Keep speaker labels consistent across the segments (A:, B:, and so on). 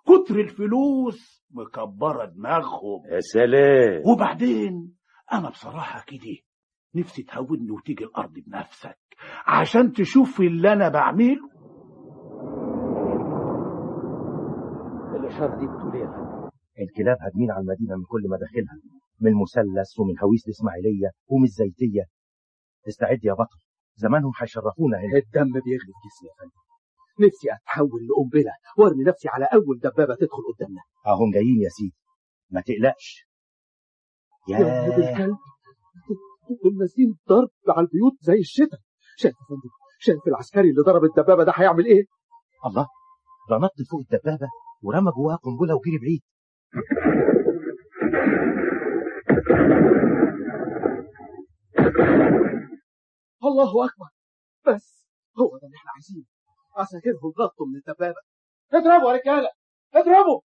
A: كتر الفلوس مكبرة دماغهم
B: يا سلام
A: وبعدين أنا بصراحة كده نفسي تهودني وتيجي الأرض بنفسك عشان تشوف اللي أنا بعمله
C: الإشارة دي بتقول إيه يا فندم؟
D: الكلاب هاجمين على المدينة من كل مداخلها من المثلث ومن هويس الإسماعيلية ومن الزيتية استعد يا بطل زمانهم هيشرفونا هنا
C: الدم بيغلي في جسمي يا فندم نفسي أتحول لقنبلة وارمي نفسي على أول دبابة تدخل قدامنا
D: اهم جايين يا سيدي ما تقلقش
C: يا ولد
D: يا
C: الكلب دول نازلين ضرب على البيوت زي الشتاء شايف يا فندم شايف العسكري اللي ضرب الدبابة ده هيعمل إيه؟
D: الله ده نط فوق الدبابة ورمى جواها قنبلة وجري بعيد
C: الله أكبر بس هو ده اللي احنا عايزينه عساكرهم نطوا من الدبابة اضربوا يا رجالة اضربوا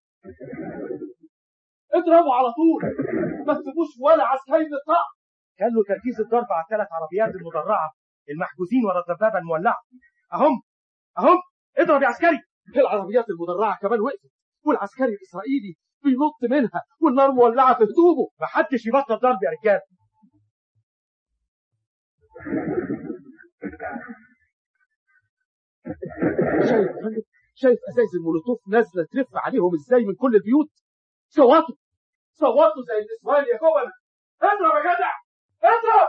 C: اضربوا على طول ما تسيبوش ولا عسكري من الطاقة
D: خلوا تركيز الضرب على الثلاث عربيات المدرعة المحجوزين ورا الدبابة المولعة أهم أهم اضرب يا عسكري
C: العربيات المدرعة كمان وقفت والعسكري الإسرائيلي بينط منها والنار مولعة في هدومه
D: محدش يبطل ضرب يا رجال
C: شايف يا فندم شايف ازايز المولوتوف نازله تلف عليهم ازاي من كل البيوت صوتوا صوتوا زي النسوان يا جبنة اضرب يا جدع اضرب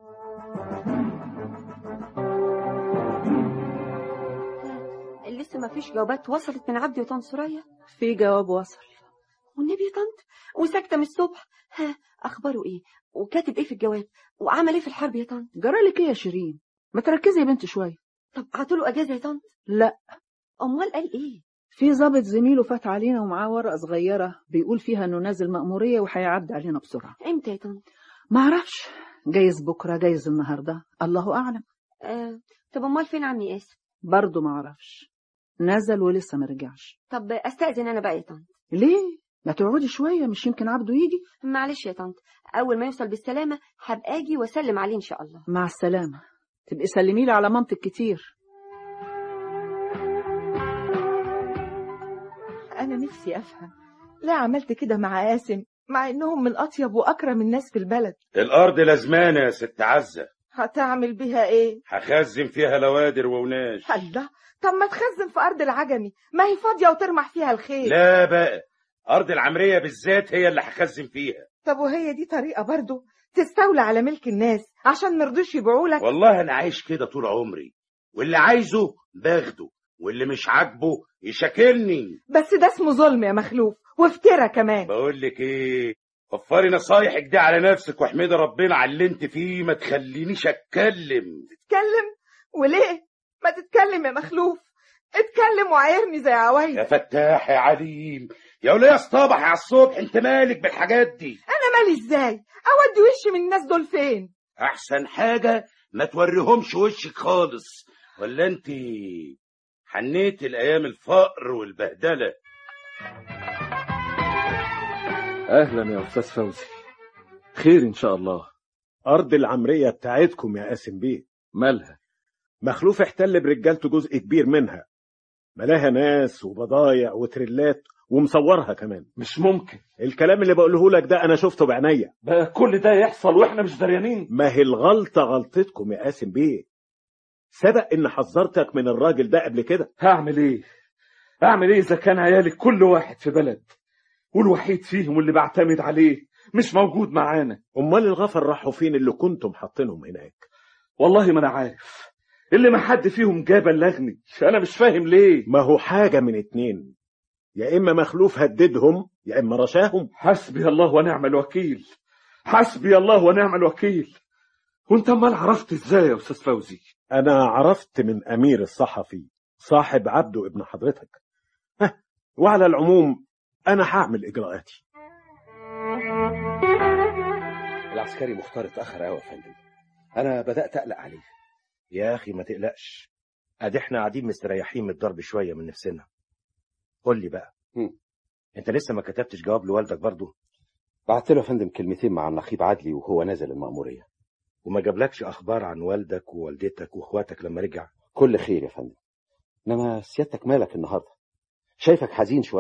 E: لسه ما فيش جوابات وصلت من عبدي وطن سوريا
F: في جواب وصل
E: والنبي يا طنط وساكته من الصبح ها اخباره ايه وكاتب ايه في الجواب وعمل ايه في الحرب يا طنط
F: جرالك ايه يا شيرين ما تركزي يا بنت شويه
E: طب عطوله اجازه يا طنط
F: لا
E: امال قال ايه
F: في ضابط زميله فات علينا ومعاه ورقه صغيره بيقول فيها انه نازل مأموريه وهيعدي علينا بسرعه
E: امتى يا طنط
F: ما اعرفش جايز بكره جايز النهارده الله اعلم
E: آه. طب امال فين عمي ياسر
F: برضه ما اعرفش نزل ولسه ما رجعش
E: طب استاذن انا بقى يا طنط
F: ليه ما تقعدي شويه مش يمكن عبده يجي
E: معلش يا طنط اول ما يوصل بالسلامه هبقى اجي واسلم عليه ان شاء الله
F: مع السلامه تبقي سلمي لي على مامتك كتير
G: أنا نفسي أفهم لا عملت كده مع قاسم مع إنهم من أطيب وأكرم الناس في البلد
B: الارض لازمانه يا ست عزه
G: هتعمل بيها إيه؟
B: هخزن فيها لوادر ووناش
G: الله طب ما تخزن في أرض العجمي ما هي فاضية وترمح فيها الخير
B: لا بقى ارض العمريه بالذات هي اللي هخزن فيها
G: طب وهي دي طريقة برضو تستولى على ملك الناس عشان مرضوش يبيعوا لك
B: والله انا عايش كده طول عمري واللي عايزه باخده واللي مش عاجبه يشاكلني
G: بس ده اسمه ظلم يا مخلوف وافترى كمان
B: بقول لك ايه وفري نصايحك دي على نفسك واحمدي ربنا على اللي انت فيه ما تخلينيش اتكلم
G: تتكلم وليه ما تتكلم يا مخلوف اتكلم وعايرني زي
B: يا
G: عوايد
B: فتاح يا عليم يا وليه اصطبح على الصبح انت مالك بالحاجات دي
G: انا مالي ازاي اودي وشي من الناس دول فين
B: احسن حاجه ما توريهمش وشك خالص ولا انت حنيت الايام الفقر والبهدله
C: اهلا يا استاذ فوزي خير ان شاء الله
H: أرض العمرية بتاعتكم يا قاسم بيه
C: مالها
H: مخلوف احتل برجالته جزء كبير منها ملاها ناس وبضايع وتريلات ومصورها كمان
C: مش ممكن
H: الكلام اللي بقوله لك ده أنا شفته بعينيا
C: بقى كل ده يحصل واحنا مش دريانين
H: ما هي الغلطة غلطتكم يا قاسم بيه سبق إن حذرتك من الراجل ده قبل كده
C: هعمل ايه اعمل ايه اذا كان عيالي كل واحد في بلد والوحيد فيهم اللي بعتمد عليه مش موجود معانا
H: أمال الغفر راحوا فين اللي كنتم حاطينهم هناك
C: والله ما انا عارف اللي ما حد فيهم جه بلغني انا مش فاهم ليه
H: ما هو حاجة من اتنين يا إما مخلوف هددهم يا إما رشاهم
C: حسبي الله ونعم الوكيل حسبي الله ونعم الوكيل وانت امال عرفت ازاي يا استاذ فوزي
H: أنا عرفت من أمير الصحفي صاحب عبده ابن حضرتك ها وعلى العموم أنا هعمل إجراءاتي
I: العسكري مختار اتأخر قوي يا فندم أنا بدأت أقلق عليه
D: يا أخي ما تقلقش أدي إحنا قاعدين مستريحين من الضرب شوية من نفسنا قول لي بقى
I: هم.
D: أنت لسه ما كتبتش جواب لوالدك برضه
I: بعت له يا فندم كلمتين مع النقيب عدلي وهو نازل المأمورية
D: وما جابلكش أخبار عن والدك ووالدتك وإخواتك لما رجع
I: كل خير يا فندم إنما سيادتك مالك النهاردة شايفك حزين شوية